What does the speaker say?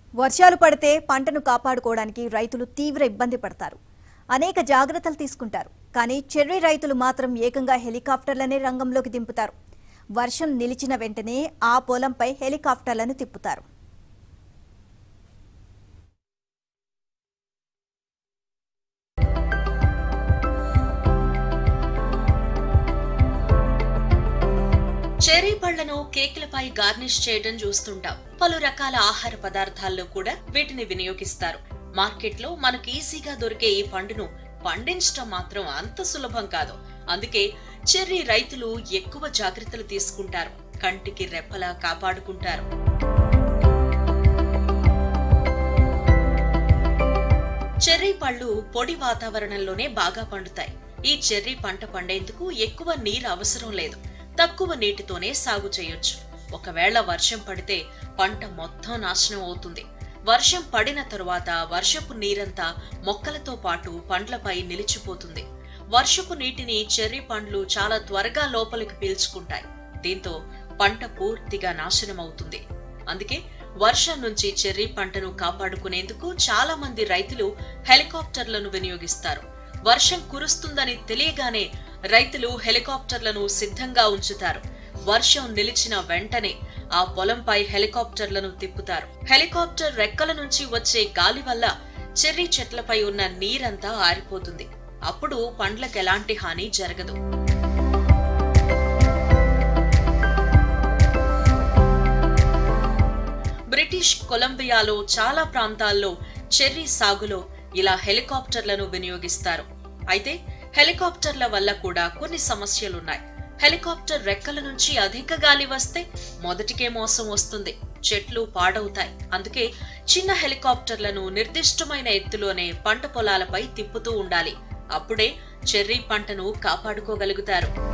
వర్షాలు పడితే పంటను కాపాడుకోవడానికి రైతులు తీవ్ర ఇబ్బంది పడతారు అనేక జాగ్రత్తలు తీసుకుంటారు కానీ చెర్రీ రైతులు మాత్రం ఏకంగా హెలికాప్టర్లనే రంగంలోకి దింపుతారు వర్షం నిలిచిన వెంటనే ఆ పొలంపై హెలికాప్టర్లను తిప్పుతారు చెర్రీ పళ్లను కేకులపై గార్నిష్ చేయడం చూస్తుంటాం పలు రకాల ఆహార పదార్థాల్లో కూడా వీటిని వినియోగిస్తారు మార్కెట్లో మనకు ఈజీగా దొరికే ఈ పండును పండించడం మాత్రం అంత సులభం కాదు అందుకే చెర్రీ రైతులు ఎక్కువ జాగ్రత్తలు తీసుకుంటారు కంటికి రెప్పలా కాపాడుకుంటారు చెర్రీ పళ్ళు పొడి వాతావరణంలోనే బాగా పండుతాయి ఈ చెర్రీ పంట పండేందుకు ఎక్కువ నీరు అవసరం లేదు తక్కువ నీటితోనే సాగు చేయొచ్చు ఒకవేళ వర్షం పడితే పంట మొత్తం నాశనం అవుతుంది వర్షం పడిన తరువాత వర్షపు నీరంతా మొక్కలతో పాటు పండ్లపై నిలిచిపోతుంది వర్షపు నీటిని చెర్రీ పండ్లు చాలా త్వరగా లోపలికి పీల్చుకుంటాయి దీంతో పంట పూర్తిగా నాశనం అవుతుంది అందుకే వర్షం నుంచి చెర్రీ పంటను కాపాడుకునేందుకు చాలా మంది రైతులు హెలికాప్టర్లను వినియోగిస్తారు వర్షం కురుస్తుందని తెలియగానే రైతులు హెలికాప్టర్లను సిద్ధంగా ఉంచుతారు వర్షం నిలిచిన వెంటనే ఆ పొలంపై హెలికాప్టర్లను తిప్పుతారు హెలికాప్టర్ రెక్కల నుంచి వచ్చే గాలి వల్ల చెర్రీ చెట్లపై ఉన్న నీరంతా ఆరిపోతుంది అప్పుడు పండ్లకు ఎలాంటి హాని జరగదు బ్రిటిష్ కొలంబియాలో చాలా ప్రాంతాల్లో చెర్రీ సాగులో ఇలా హెలికాప్టర్లను వినియోగిస్తారు అయితే హెలికాప్టర్ల వల్ల కూడా కొన్ని సమస్యలున్నాయి హెలికాప్టర్ రెక్కల నుంచి అధిక గాలి వస్తే మొదటికే మోసం వస్తుంది చెట్లు పాడవుతాయి అందుకే చిన్న హెలికాప్టర్లను నిర్దిష్టమైన ఎత్తులోనే పంట పొలాలపై తిప్పుతూ ఉండాలి అప్పుడే చెర్రీ పంటను కాపాడుకోగలుగుతారు